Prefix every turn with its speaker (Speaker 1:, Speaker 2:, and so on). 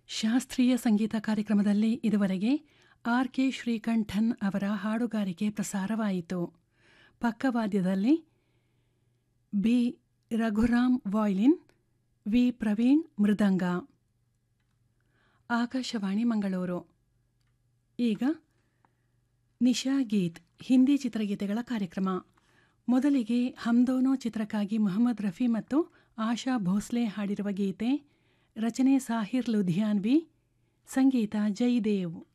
Speaker 1: ಶಾಸ್ತ್ರೀಯ ಸಂಗೀತ ಕಾರ್ಯಕ್ರಮದಲ್ಲಿ ಇದುವರೆಗೆ ಆರ್ ಕೆ ಶ್ರೀಕಂಠನ್ ಅವರ ಹಾಡುಗಾರಿಕೆ ಪ್ರಸಾರವಾಯಿತು ಪಕ್ಕವಾದ್ಯದಲ್ಲಿ B Raghuram violin V Praveen ಮೃದಂಗ ಆಕಾಶವಾಣಿ ಮಂಗಳೂರು ಈಗ ನಿಶಾ ಗೀತ್ ಹಿಂದಿ ಚಿತ್ರಗೀತೆಗಳ ಕಾರ್ಯಕ್ರಮ ಮೊದಲಿಗೆ ಹಮ್ದೋನೋ ಚಿತ್ರಕ್ಕಾಗಿ ಮೊಹಮ್ಮದ್ ರಫಿ ಮತ್ತು ಆಶಾ ಭೋಸ್ಲೆ ಹಾಡಿರುವ ಗೀತೆ ರಚನೆ ಸಾಹಿರ್ ಲುಧಿಯಾನ್ವಿ ಸಂಗೀತ ಜೈದೇವ್